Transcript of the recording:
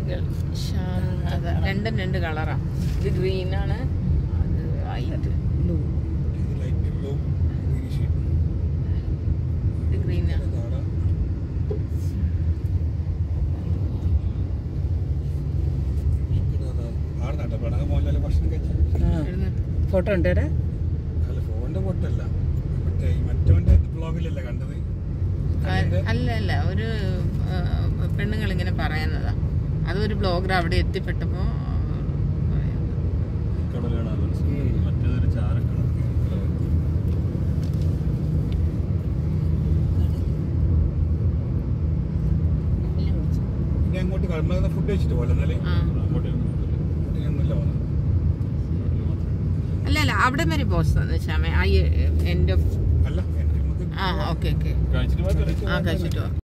Gulf ശാന്തത രണ്ടും രണ്ട് കളറാ ഇത് ഗ്രീൻ ആണ് അത് വൈറ്റ് ബ്ലൂ ഇത് ലൈറ്റ് ബ്ലൂ ഗ്രീനിഷ് ഇത് ഗ്രീൻ ആണ് കാണാം ആടെ നട്ടോ പടക മോഹൻലാൽ ഭക്ഷണം കഴിച്ചു ഇവിടുന്ന് ഫോട്ടോ ഉണ്ട് ഇവിടെ അല്ല ഫോണിന്റെ പൊട്ടല്ല മറ്റേ ഈ മറ്റവന്റെ ബ്ലോഗിലല്ല കണ്ടത് അതിന്റെ- അല്ല അല്ല ഒരു പെണ്ണുങ്ങൾ ഇങ്ങനെ പറയുന്നതാ അതൊരു ബ്ലോഗർ അവിടെ എത്തിപ്പെട്ടപ്പോ പറയുന്നത്. കടലാണ് മറ്റേതൊരു ചാരക്കട ഇനി അങ്ങോട്ട് കടന്നു ഫുഡ് കഴിച്ചിട്ട് പോലെ എന്നാല് ആ. അങ്ങോട്ടേക്ക് ഫുഡിനൊന്നുമില്ല പോകുന്നത് അല്ല അല്ല അവിടെ വരെ പോസ്റ്റ് ശ്യാമേ ആ എൻഡ് ഓഫ് അല്ല എനിക്ക് നമുക്ക് ആ ഓക്കെ ഓക്കെ കഴിച്ചിട്ട് മാത്രമേ ആ കഴിച്ചിട്ടോ